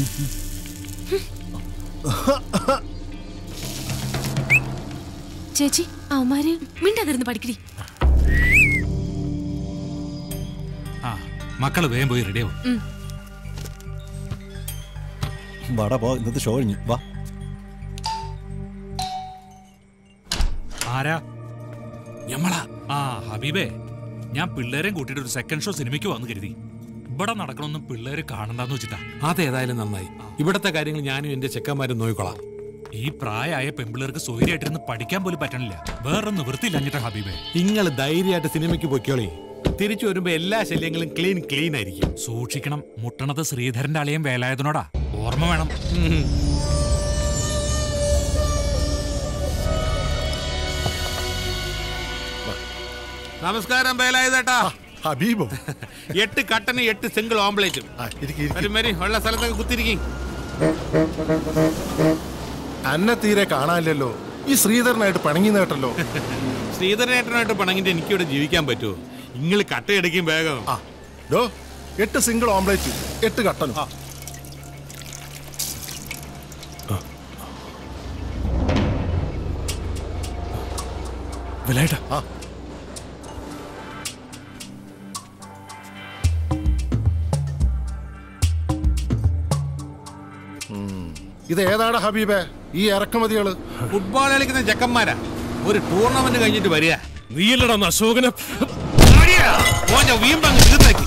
ചേച്ചി അവന്മാര് മിണ്ടാതിരുന്ന് പഠിക്കടി ആ മക്കള് വേഗം പോയി റെഡിയാവും വാടാ പോ ഇന്നത്തെ ഷോ കഴിഞ്ഞു വാ ആരാ ഞമ്മളാ ആ ഹബീബേ ഞാൻ പിള്ളേരെയും കൂട്ടിയിട്ട് ഒരു സെക്കൻഡ് ഷോ സിനിമയ്ക്ക് വന്നു കരുതി ഇവിടെ നടക്കണമെന്നും പിള്ളേര് കാണണ്ടെന്ന് വെച്ചിട്ടാ അതേതായാലും നന്നായി ഇവിടത്തെ കാര്യങ്ങൾ ഞാനും എന്റെ ചെക്കന്മാരും നോക്കിക്കൊള്ളാം ഈ പ്രായമായ പെമ്പിള്ളേർക്ക് സ്വൈര്യമായിട്ടിരുന്ന് പഠിക്കാൻ പോലും പറ്റണില്ല വേറെ നിവൃത്തിയില്ലഞ്ഞിട്ടാ ഹബീബേ നിങ്ങൾ ധൈര്യമായിട്ട് സിനിമയ്ക്ക് പൊയ്ക്കോളി തിരിച്ചു വരുമ്പോ എല്ലാ ശല്യങ്ങളും ക്ലീൻ ക്ലീൻ ആയിരിക്കും സൂക്ഷിക്കണം മുട്ടണത് ശ്രീധരന്റെ അളിയൻ വേലായതിനോടാ ഓർമ്മ വേണം നമസ്കാരം വേലായുധേട്ടാ ഹബീബോ എട്ട് കട്ടന് എട്ട് സിംഗിൾ ഓംപ്ലേറ്റും ആ, ഇരിക്ക്, ഇരിക്ക്. വരും വരും ഉള്ള സ്ഥലത്തൊക്കെ കുത്തിരിക്കും അന്നെ തീരെ കാണാനില്ലല്ലോ ഈ ശ്രീധരനായിട്ട് പിണങ്ങി നേട്ടല്ലോ ശ്രീധരനേട്ടനായിട്ട് പണങ്ങിട്ട് എനിക്കിവിടെ ജീവിക്കാൻ പറ്റുമോ നിങ്ങൾ കട്ടയടിക്കും വേഗം ആ ഡോ എട്ട് സിംഗിൾ ഓംലേറ്റ് എട്ട് കട്ടനും വിലയേട്ടാ ആ ഉം. ഇത് ഏതാണ് ഹബീബേ ഈ ഇറക്കുമതികള് ഫുട്ബോൾ കളിക്കുന്ന ചെക്കന്മാരാ ഒരു ടൂർണമെന്റ് കഴിഞ്ഞിട്ട് വരിക നീയല്ലടാ അശോകനെ ഓന്റെ വീമ്പങ്ങ് തീർത്തേക്ക്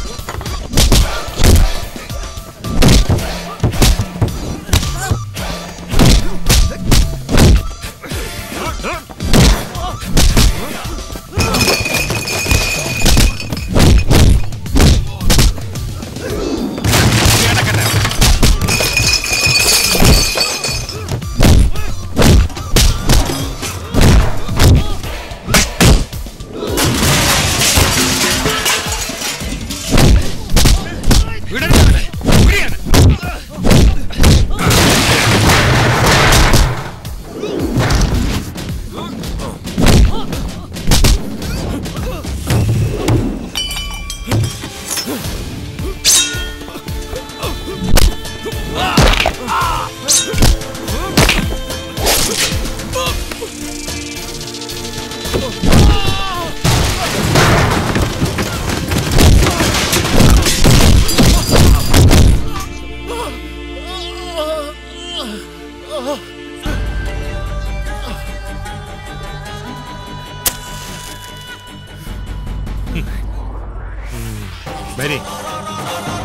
വരി